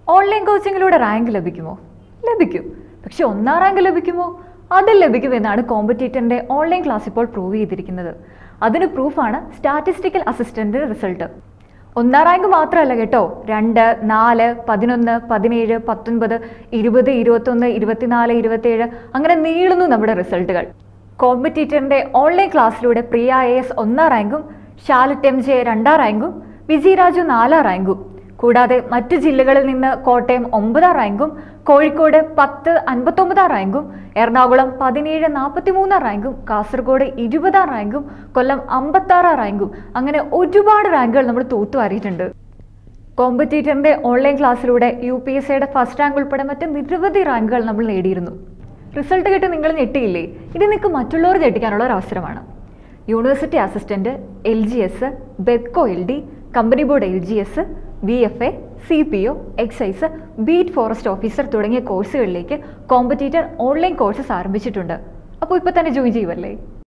online കോച്ചിങ്ങിലൂടെ rank ലഭിക്കുമോ ലഭിക്കും പക്ഷെ ഒന്നാം റാങ്ക് ലഭിക്കുമോ അത് ലഭിക്കുമെന്നാണ് കോമ്പറ്റീറ്ററിന്റെ ഓൺലൈൻ ക്ലാസ് ഇപ്പോൾ പ്രൂവ് ചെയ്തിരിക്കുന്നത് അതിന് പ്രൂഫാണ് സ്റ്റാറ്റിസ്റ്റിക്കൽ അസിസ്റ്റന്റ് റിസൾട്ട് ഒന്നാം റാങ്ക് മാത്രമല്ല കേട്ടോ രണ്ട് നാല് പതിനൊന്ന് പതിനേഴ് പത്തൊൻപത് ഇരുപത് ഇരുപത്തൊന്ന് ഇരുപത്തിനാല് ഇരുപത്തേഴ് അങ്ങനെ നീളുന്നു നമ്മുടെ റിസൾട്ടുകൾ കോമ്പറ്റീറ്ററിന്റെ ഓൺലൈൻ ക്ലാസ്സിലൂടെ പ്രിയ ഐ എസ് ഒന്നാം റാങ്കും ഷാലറ്റ് എം ജെ രണ്ടാം റാങ്കും വിജയരാജു നാലാം റാങ്കും കൂടാതെ മറ്റു ജില്ലകളിൽ നിന്ന് കോട്ടയം ഒമ്പതാം റാങ്കും കോഴിക്കോട് പത്ത് അൻപത്തൊമ്പതാം റാങ്കും എറണാകുളം പതിനേഴ് നാൽപ്പത്തിമൂന്നാം റാങ്കും കാസർഗോഡ് ഇരുപതാം റാങ്കും കൊല്ലം അമ്പത്താറാം റാങ്കും അങ്ങനെ ഒരുപാട് റാങ്കുകൾ നമ്മൾ തൂത്തുവാരിയിട്ടുണ്ട് കോമ്പറ്റീറ്ററിന്റെ ഓൺലൈൻ ക്ലാസ്സിലൂടെ യു പി എസ് സിയുടെ ഫസ്റ്റ് റാങ്ക് ഉൾപ്പെടെ മറ്റ് നിരവധി റാങ്കുകൾ നമ്മൾ നേടിയിരുന്നു റിസൾട്ട് കിട്ടി നിങ്ങൾ ഞെട്ടിയില്ലേ ഇത് നിങ്ങൾക്ക് മറ്റുള്ളവർ ഞെട്ടിക്കാനുള്ള ഒരു അവസരമാണ് university assistant L G S ബെത്കോ L D company board L G S V F A C P O excise beat forest officer തുടങ്ങിയ കോഴ്സുകളിലേക്ക് കോമ്പറ്റീറ്റർ ഓൺലൈൻ കോഴ്സസ് ആരംഭിച്ചിട്ടുണ്ട് അപ്പോൾ ഇപ്പോൾ തന്നെ ജോയിൻ ചെയ്യുമല്ലേ